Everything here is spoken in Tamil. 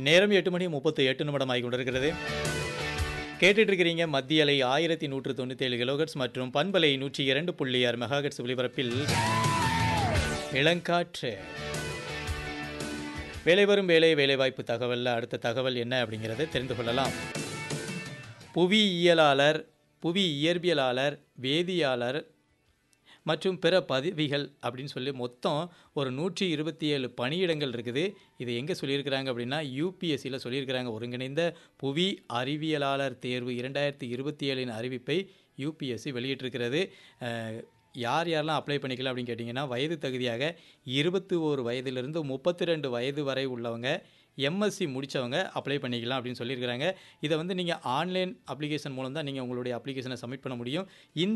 நேரம் எட்டு மணி முப்பத்து எட்டு நிமிடம் ஆகி கொண்டிருக்கிறது கேட்டுட்டு இருக்கிறீங்க மத்திய அலை ஆயிரத்தி நூற்று தொண்ணூற்றி ஏழு கிலோகட்ஸ் மற்றும் பண்பலை நூற்றி இரண்டு புள்ளி ஆறு மெகாகட்ஸ் ஒலிபரப்பில் இளங்காற்று வேலை வரும் வேலை வேலைவாய்ப்பு தகவலில் அடுத்த தகவல் என்ன அப்படிங்கிறத தெரிந்து கொள்ளலாம் புவியியலாளர் புவி இயற்பியலாளர் வேதியியலாளர் மற்றும் பிற பதவிகள் அப்படின்னு சொல்லி மொத்தம் ஒரு நூற்றி இருபத்தி ஏழு பணியிடங்கள் இருக்குது இது எங்கே சொல்லியிருக்கிறாங்க அப்படின்னா யூபிஎஸ்சியில் சொல்லியிருக்கிறாங்க ஒருங்கிணைந்த புவி அறிவியலாளர் தேர்வு இரண்டாயிரத்தி இருபத்தி ஏழின் அறிவிப்பை யூபிஎஸ்சி வெளியிட்டிருக்கிறது அஹ், யார் யாரெல்லாம் அப்ளை பண்ணிக்கலாம் அப்படின்னு கேட்டிங்கன்னா வயது தகுதியாக இருபத்தி ஓரு வயதிலிருந்து முப்பத்தி ரெண்டு வயது வரை உள்ளவங்க எம்எஸ்சி முடித்தவங்க அப்ளை பண்ணிக்கலாம் அப்படின்னு சொல்லியிருக்கிறாங்க இதை வந்து நீங்கள் ஆன்லைன் அப்ளிகேஷன் மூலம் தான் நீங்கள் உங்களுடைய அப்ளிகேஷனை சப்மிட் பண்ண முடியும் இந்த